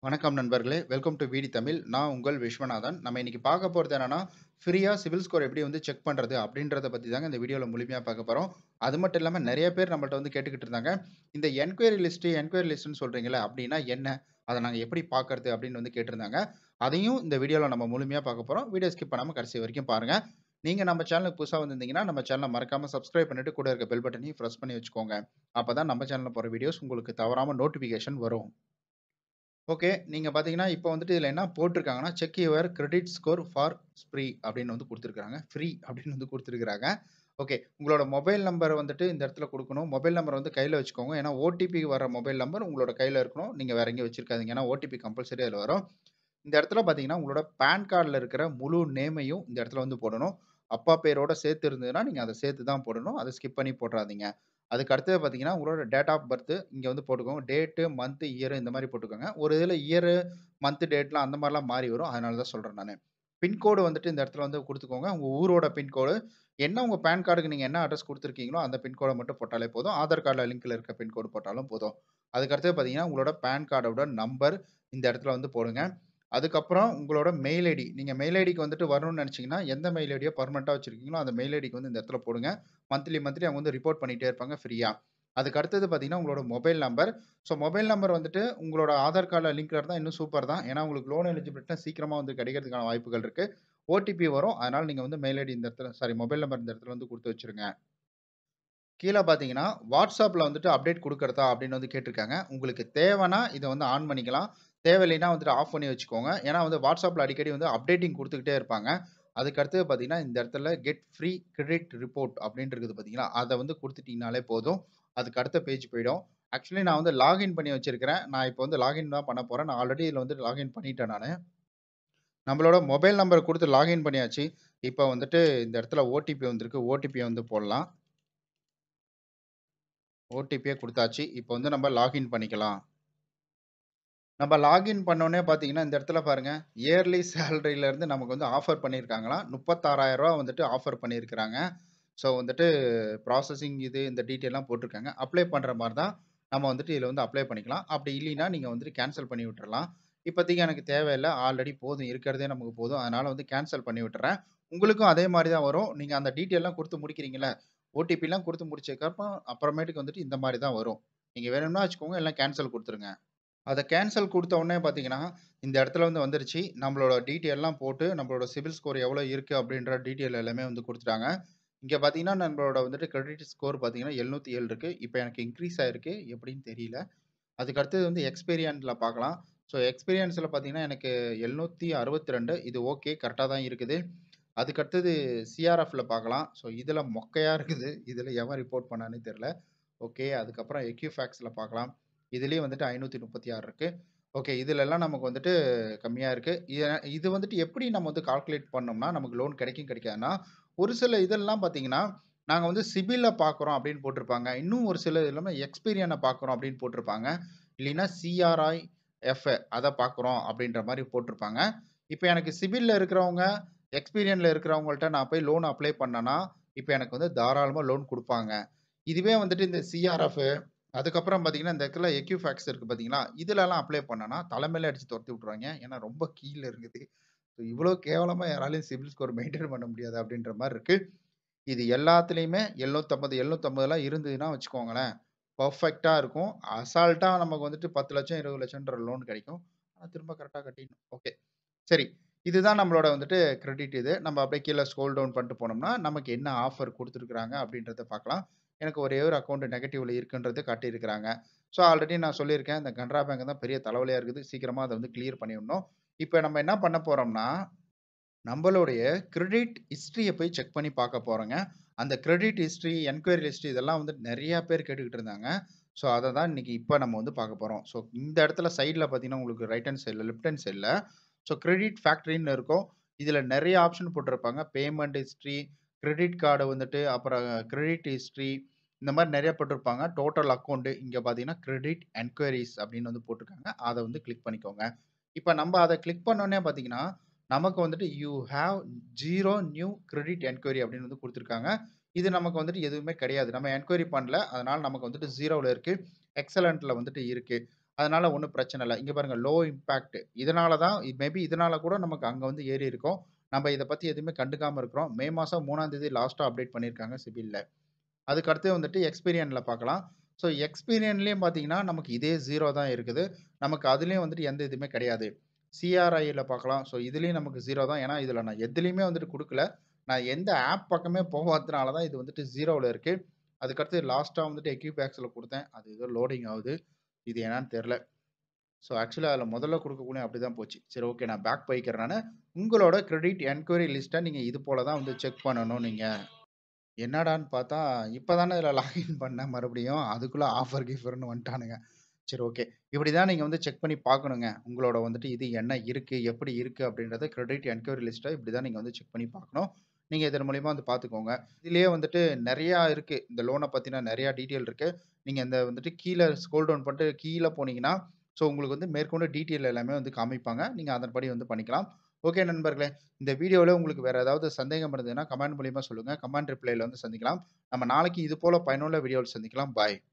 வணக்கம் நண்பர்களே! Welcome to VD Tamil. நான் உங்கள் விஸ்வநாதன். நம்ம இன்னைக்கு பார்க்க போறது என்னன்னா, ஃப்ரீயா சிவில் ஸ்கோர் எப்படி வந்து செக் பண்றது அப்படின்றத பத்தி தாங்க இந்த வீடியோல முழுமையா பார்க்க போறோம். அது மட்டும் இல்லாம நெறைய பேர் நம்மள்ட்ட வந்து கேட்டுக்கிட்டு இருந்தாங்க. இந்த என்குயரி லிஸ்ட், என்குயரி லிஸ்ட்ன்னு சொல்றீங்கல்ல, அப்படின்னா என்ன? அத நாங்க எப்படி பார்க்கறது? அப்படின்னு வந்து கேட்டிருந்தாங்க. அதையும் இந்த வீடியோல நம்ம முழுமையா பார்க்க போறோம். வீடியோ ஸ்கிப் பண்ணாம கடைசி வரைக்கும் பாருங்க. நீங்க நம்ம சேனலுக்கு புதுசா வந்திருந்தீங்கன்னா, நம்ம சேனல மறக்காம சப்ஸ்கிரைப் பண்ணிட்டு கூட இருக்க பெல் பட்டனையும் பிரஸ் பண்ணி வச்சுக்கோங்க. அப்பதான் நம்ம சேனல்ல போற வீடியோஸ் உங்களுக்கு தவறாம நோட்டிஃபிகேஷன் வரும். ஓகே. நீங்க பார்த்தீங்கன்னா, இப்ப வந்துட்டு இதுல என்ன போட்டிருக்காங்கன்னா, check your credit score for free அப்படின்னு வந்து குடுத்துருக்காங்க. ஃப்ரீ அப்படின்னு வந்து குடுத்துருக்காங்க. ஓகே. உங்களோட மொபைல் நம்பர் வந்துட்டு இந்த இடத்துல குடுக்கணும். மொபைல் நம்பர் வந்து கையில வச்சுக்கோங்க. ஏன்னா, ஓடிபி வர மொபைல் நம்பர் உங்களோட கையில இருக்கணும். நீங்க வேற எங்கேயும் வச்சிருக்காதீங்க. ஏன்னா, ஓடிபி கம்பல்சரி அதுல வரும். இந்த இடத்துல பார்த்தீங்கன்னா, உங்களோட பான் கார்ட்ல இருக்கிற முழு நேமையும் இந்த இடத்துல வந்து போடணும். அப்பா பேரோட சேர்த்து இருந்ததுன்னா, நீங்க அத சேர்த்து தான் போடணும். அத ஸ்கிப் பண்ணி போட்றாதீங்க. அதுக்கு அடுத்தது பார்த்தீங்கன்னா, உங்களோட டேட் ஆஃப் பர்த் இங்க வந்து போட்டுக்கோங்க. டேட்டு, மந்த், இயர் இந்த மாரி போட்டுக்கோங்க. ஒரு இதுல இயரு, மந்த், டேட்லாம் அந்த மாரிலாம் மாறி வரும். அதனால தான் சொல்றேன் நானு. பின்கோடு வந்துட்டு இந்த இடத்துல வந்து குடுத்துக்கோங்க. உங்க ஊரோட பின்கோடு. என்ன உங்க பான் கார்டுக்கு நீங்க என்ன அட்ரஸ் குடுத்துருக்கீங்களோ, அந்த பின்கோட மட்டும் போட்டாலே போதும். ஆதார் கார்ட்ல லிங்க்ல இருக்க பின்கோடு போட்டாலும் போதும். அதுக்கு அடுத்தது பார்த்தீங்கன்னா, உங்களோட பான் கார்டோட நம்பர் இந்த இடத்துல வந்து போடுங்க. அதுக்கப்புறம் உங்களோட மெயில் ஐடி. நீங்க மெயில் ஐடிக்கு வந்துட்டு வரணும்னு நெனச்சீங்கன்னா, எந்த மெயில் ஐடிய பெர்மனன்ட்டா வச்சிருக்கீங்களோ, அந்த மெயில் ஐடிக்கு வந்து இந்த இடத்துல போடுங்க. மந்த்லி, மந்த்லி அவங்க வந்து ரிப்போர்ட் பண்ணிட்டே இருப்பாங்க ஃப்ரீயா. அதுக்கு அடுத்தது பார்த்தீங்கன்னா, உங்களோட mobile number. So mobile number வந்துட்டு உங்களோட ஆதார் கார்ட்ல லிங்க்ல இருந்தா இன்னும் சூப்பர் தான். ஏன்னா, உங்களுக்கு லோன் எலிஜிபிலிட்டினா சீக்கிரமா வந்து கிடைக்கிறதுக்கான வாய்ப்புகள் இருக்கு. ஓடிபி வரும். அதனால நீங்க வந்து மெயில் ஐடி இந்த இடத்துல சாரி மொபைல் நம்பர் இந்த இடத்துல வந்து குடுத்து வச்சுருங்க. கீழ பார்த்தீங்கன்னா, WhatsAppல வந்துட்டு அப்டேட் குடுக்கறதா அப்படின்னு வந்து கேட்டிருக்காங்க. உங்களுக்கு தேவைன்னா இத வந்து ஆன் பண்ணிக்கலாம். தேவையில்லைன்னா வந்துட்டு ஆஃப் பண்ணி வச்சுக்கோங்க. ஏன்னா வந்து WhatsAppல அடிக்கடி வந்து அப்டேட்டிங் குடுத்துக்கிட்டே இருப்பாங்க. அதுக்கு அடுத்தது பார்த்தீங்கன்னா, இந்த இடத்துல கெட் ஃப்ரீ கிரெடிட் ரிப்போர்ட் அப்படின்னு இருக்குது பார்த்தீங்களா? அத வந்து குடுத்துட்டீங்கனாலே போதும். அதுக்கு அடுத்த பேஜ் போயிடும். ஆக்சுவலி நான் வந்து லாகின் பண்ணி வச்சிருக்கிறேன். நான் இப்ப வந்து லாகின் தான் பண்ண போறேன். நான் ஆல்ரெடி இதுல வந்து லாகின் பண்ணிட்டேன் நானு. நம்மளோட மொபைல் நம்பர குடுத்து லாகின் பண்ணியாச்சு. இப்ப வந்துட்டு இந்த இடத்துல ஓடிபி வந்திருக்கு. ஓடிபிய வந்து போடலாம். ஓடிபிய குடுத்தாச்சு. இப்ப வந்து நம்ம லாகின் பண்ணிக்கலாம். நம்ம லாகின் பண்ணோனே பார்த்தீங்கன்னா, இந்த இடத்துல பாருங்க. இயர்லி சேலரில இருந்து நமக்கு வந்து ஆஃபர் பண்ணியிருக்காங்களாம். ரூ. 36,000 வந்துட்டு ஆஃபர் பண்ணியிருக்கிறாங்க. ஸோ வந்துட்டு ப்ராசஸிங் இது இந்த டீட்டெயில்லாம் போட்டிருக்காங்க. அப்ளை பண்ற மாரி தான் நம்ம வந்துட்டு இதுல வந்து அப்ளை பண்ணிக்கலாம். அப்படி இல்லைன்னா, நீங்க வந்துட்டு கேன்சல் பண்ணி விட்டுறலாம். இப்போதைக்கு எனக்கு தேவையில்ல. ஆல்ரெடி போதும். இருக்கிறதே நமக்கு போதும். அதனால வந்து கேன்சல் பண்ணி விட்டுறேன். உங்களுக்கும் அதே மாரி தான் வரும். நீங்க அந்த டீட்டெயில்லாம் குடுத்து முடிக்கிறீங்கல்ல, ஓடிபிலாம் குடுத்து முடிச்சதுக்கப்புறம் அப்புறமேட்டுக்கு வந்துட்டு இந்த மாரி தான் வரும். நீங்க வேணும்னா வச்சுக்கோங்க. இல்ல கேன்சல் குடுத்துருங்க. அத கேன்சல் குடுத்த உடனே பார்த்தீங்கன்னா, இந்த இடத்துல வந்து வந்துருச்சு. நம்மளோட டீட்டெயில்லாம் போட்டு, நம்மளோட சிபில் ஸ்கோர் எவ்வளோ இருக்கு அப்படின்ற டீட்டெயில் எல்லாமே வந்து குடுத்துட்டாங்க. இங்க பார்த்தீங்கன்னா, நம்மளோட வந்துட்டு கிரெடிட் ஸ்கோர் பார்த்தீங்கன்னா 707 இருக்கு. இப்ப எனக்கு இன்கிரீஸ் ஆயிருக்கு. எப்படின்னு தெரியல. அதுக்கு அடுத்தது வந்து எக்ஸ்பீரியன்ஸ்ல பார்க்கலாம். ஸோ எக்ஸ்பீரியன்ஸ்ல பார்த்தீங்கன்னா, எனக்கு 762 இது ஓகே. கரெக்ட்டா தான் இருக்குது. அதுக்கு அடுத்தது சிஆர்எஃப்ல பார்க்கலாம். ஸோ இதுல மொக்கையா இருக்குது. இதுல எவன் ரிப்போர்ட் பண்ணான்னே தெரியல. ஓகே. அதுக்கப்புறம் எக்யூஃபேக்ஸ்ல பார்க்கலாம். இதுலயும் வந்துட்டு 536 இருக்கு. ஓகே. இதுலலாம் நமக்கு வந்துட்டு கம்மியா இருக்கு. இ இது வந்துட்டு எப்படி நம்ம வந்து கால்குலேட் பண்ணோம்னா, நமக்கு லோன் கிடைக்கும் கிடைக்காதுன்னா, ஒரு சில இதெல்லாம் பார்த்தீங்கன்னா, நாங்க வந்து சிபில்ல பார்க்குறோம் அப்படின்னு போட்டிருப்பாங்க. இன்னும் ஒரு சில எல்லாமே எக்ஸ்பீரியன பார்க்குறோம் அப்படின்னு போட்டிருப்பாங்க. இல்லைன்னா சிஆர்ஐ, எஃப் அத பார்க்குறோம் அப்படின்ற மாரி போட்டிருப்பாங்க. இப்ப எனக்கு சிபில்ல இருக்கிறவங்க, எக்ஸ்பீரியன்ல இருக்கிறவங்கள்ட்ட நான் போய் லோன் அப்ளை பண்ணேன்னா, இப்ப எனக்கு வந்து தாராளமா லோன் குடுப்பாங்க. இதுவே வந்துட்டு இந்த சிஆர்எஃப் அதுக்கப்புறம் பார்த்தீங்கன்னா, இந்த இடத்துல எக்யூஃபேக்ஸ் இருக்கு பார்த்தீங்களா? இதுலலாம் அப்ளை பண்ணேன்னா, தல மேல அடிச்சு தொரத்தி விட்டுருவாய்ங்க. ஏன்னா ரொம்ப கீழ இருக்குது. இவ்வளோ கேவலமா யாராலயும் சிபில் ஸ்கோர் மெயின்டெயின் பண்ண முடியாது அப்படின்ற மாரி இருக்கு. இது எல்லாத்துலயுமே 750 750லாம் இருந்ததுன்னா வச்சுக்கோங்களேன், பெர்ஃபெக்ட்டா இருக்கும். அசால்ட்டா நமக்கு வந்துட்டு 10,00,000 20,00,000ன்ற லோன் கிடைக்கும். ஆனா திரும்ப கரெக்ட்டா கட்டிடணும். ஓகே. சரி. இதுதான் நம்மளோட வந்துட்டு கிரெடிட் இது. நம்ம அப்படியே கீழ ஸ்க்ரோல் டவுன் பண்ணிட்டு போனோம்னா, நமக்கு என்ன ஆஃபர் குடுத்துருக்காங்க அப்படின்றத பார்க்கலாம். எனக்கு ஒரே ஒரு அக்கவுண்ட் நெகட்டிவ்ல இருக்குன்றத காட்டியிருக்கிறாங்க. ஸோ ஆல்ரெடி நான் சொல்லியிருக்கேன். இந்த கனரா பேங்க் தான் பெரிய தலைவலியா இருக்குது. சீக்கிரமா அத வந்து கிளியர் பண்ணிடணும். இப்ப நம்ம என்ன பண்ண போறோம்னா, நம்மளுடைய கிரெடிட் ஹிஸ்டரிய போய் செக் பண்ணி பார்க்க போறோங்க. அந்த கிரெடிட் ஹிஸ்டரி, என்குயரி லிஸ்ட் இதெல்லாம் வந்து நெறைய பேர் கேட்டுக்கிட்டு இருந்தாங்க. ஸோ அத தான் இன்னைக்கு இப்ப நம்ம வந்து பார்க்க போறோம். ஸோ இந்த இடத்துல சைட்ல பார்த்தீங்கன்னா, உங்களுக்கு ரைட் ஹேண்ட் சைட்ல, லெஃப்ட் ஹேண்ட் சைட்ல ஸோ கிரெடிட் ஃபேக்டரின்னு இருக்கும். இதுல நெறைய ஆப்ஷன் போட்டிருப்பாங்க. பேமெண்ட் ஹிஸ்டரி, கிரெடிட் கார்டு வந்துட்டு, அப்புறம் கிரெடிட் ஹிஸ்டரி இந்த மாரி நெறைய போட்டிருப்பாங்க. டோட்டல் அக்கவுண்ட் இங்க பார்த்தீங்கன்னா, கிரெடிட் என்குயரீஸ் அப்படின்னு வந்து போட்டிருக்காங்க. அத வந்து கிளிக் பண்ணிக்கோங்க. இப்ப நம்ம அத கிளிக் பண்ணோனே பார்த்தீங்கன்னா, நமக்கு வந்துட்டு you have 0 new credit enquiry அப்படின்னு வந்து குடுத்துருக்காங்க. இது நமக்கு வந்துட்டு எதுவுமே கிடையாது. நம்ம என்குயரி பண்ணல. அதனால நமக்கு வந்துட்டு 0ல இருக்கு. எக்ஸலன்ட்ல வந்துட்டு இருக்கு. அதனால ஒண்ணும் பிரச்சனை இல்ல. இங்க பாருங்க லோ இம்பாக்ட். இதனால தான் மேபி இதனால கூட நமக்கு அங்க வந்து ஏறி இருக்கும். நம்ம இத பத்தி எதுவுமே கண்டுக்காம இருக்கிறோம். மே மாசம் 3ஆம் தேதி லாஸ்ட்டா அப்டேட் பண்ணியிருக்காங்க சிபில்ல. அதுக்கு அடுத்து வந்துட்டு எக்ஸ்பீரியன்ல பார்க்கலாம். ஸோ எக்ஸ்பீரியன்லயும் பார்த்தீங்கன்னா, நமக்கு இதே 0 தான் இருக்குது. நமக்கு அதுலயும் வந்துட்டு எந்த இதுவுமே கிடையாது. சிஆர்ஐல பார்க்கலாம். ஸோ இதுலயும் நமக்கு 0 தான். ஏன்னா, இதுல நான் எதுலயுமே வந்துட்டு குடுக்கல. நான் எந்த ஆப் பக்கமே போகாததுனால தான் இது வந்துட்டு 0ல இருக்கு. அதுக்கடுத்து லாஸ்ட்டா வந்துட்டு எக்யூபேக்ஸ்ல குடுத்தேன். அது ஏதோ லோடிங் ஆகுது. இது என்னன்னு தெரியல. ஸோ ஆக்சுவலா அதுல முதல்ல குடுக்கக்குள்ள அப்படிதான் போச்சு. சரி ஓகே நான் பேக் போய்க்கிறேன் நானு. உங்களோட கிரெடிட் என்குயரி லிஸ்ட்ட நீங்க இது போல தான் வந்து செக் பண்ணணும் நீங்க. என்னடான்னு பார்த்தா, இப்ப தானே இதுல லாகின் பண்ணேன் மறுபடியும். அதுக்குள்ள ஆஃபர் கீஃபர்ன்னு வந்துட்டானுங்க. சரி ஓகே. இப்படி தான் நீங்க வந்து செக் பண்ணி பார்க்கணுங்க. உங்களோட வந்துட்டு இது என்ன இருக்கு, எப்படி இருக்கு அப்படின்றத கிரெடிட் என்குயரி லிஸ்ட்ட இப்படி தான் நீங்க வந்து செக் பண்ணி பார்க்கணும். நீங்க இதன் மூலியமா வந்து பார்த்துக்கோங்க. இதுலயே வந்துட்டு நெறையா இருக்கு. இந்த லோன பத்தின நெறையா டீட்டெயில் இருக்கு. நீங்க இந்த வந்துட்டு கீழ ஸ்க்ரோல் டவுன் பண்ணிட்டு கீழ போனீங்கன்னா, ஸோ உங்களுக்கு வந்து மேற்கொண்டு டீட்டெயில் எல்லாமே வந்து காமிப்பாங்க. நீங்க அதன்படி வந்து பண்ணிக்கலாம். ஓகே நண்பர்களே. இந்த வீடியோல உங்களுக்கு வேற ஏதாவது சந்தேகம் இருந்ததுன்னா, கமெண்ட் மூலியமா சொல்லுங்க. கமெண்ட் ரிப்ளைல வந்து சந்திக்கலாம். நம்ம நாளைக்கு இது போல பயனுள்ள வீடியோவில் சந்திக்கலாம். பாய்.